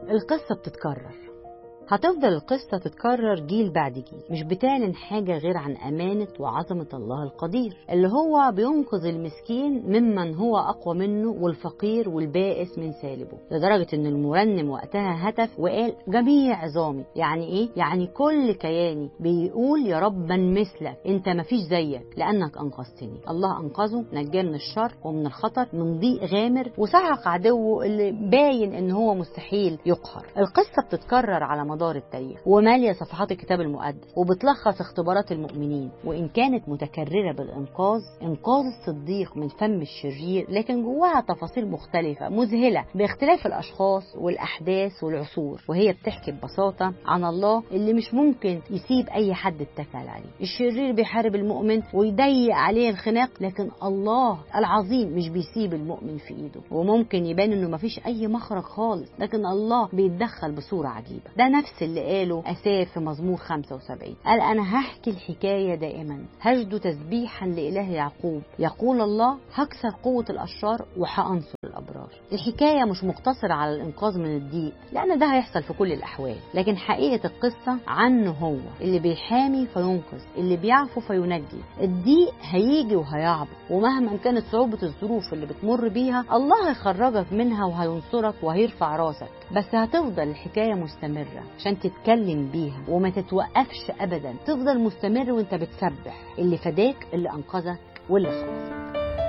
القصة بتتكرر هتفضل القصة تتكرر جيل بعد جيل مش بتعلن حاجة غير عن أمانة وعظمة الله القدير اللي هو بينقذ المسكين ممن هو أقوى منه والفقير والبائس من سالبه لدرجة إن المرنم وقتها هتف وقال جميع عظامي يعني إيه؟ يعني كل كياني بيقول يا رب من مثلك أنت مفيش زيك لأنك أنقذتني الله أنقذه نجاه من الشر ومن الخطر من ضيق غامر وسحق عدوه اللي باين إن هو مستحيل يقهر القصة بتتكرر على مدار التاريخ ومالية صفحات الكتاب المقدس وبتلخص اختبارات المؤمنين وإن كانت متكررة بالإنقاذ إنقاذ الصديق من فم الشرير لكن جواها تفاصيل مختلفة مذهلة باختلاف الأشخاص والأحداث والعصور وهي بتحكي ببساطة عن الله اللي مش ممكن يسيب أي حد اتكل عليه الشرير بيحارب المؤمن ويضيق عليه الخناق لكن الله العظيم مش بيسيب المؤمن في إيده وممكن يبان إنه مفيش أي مخرج خالص لكن الله بيتدخل بصورة عجيبة ده نفس اللي قاله أساف في مزمور 75 قال أنا هحكي الحكاية دائما هجد تسبيحا لإله يعقوب يقول الله هكسر قوة الأشرار وهأنصر الأبرار الحكاية مش مقتصرة على الإنقاذ من الضيق لأن ده هيحصل في كل الأحوال لكن حقيقة القصة عنه هو اللي بيحامي فينقذ اللي بيعفو فينجي الضيق هيجي وهيعبر ومهما كانت صعوبة الظروف اللي بتمر بيها الله هيخرجك منها وهينصرك وهيرفع راسك بس هتفضل الحكاية مستمرة عشان تتكلم بيها وما تتوقفش أبدا تفضل مستمر وانت بتسبح اللي فداك اللي أنقذك واللي خلصك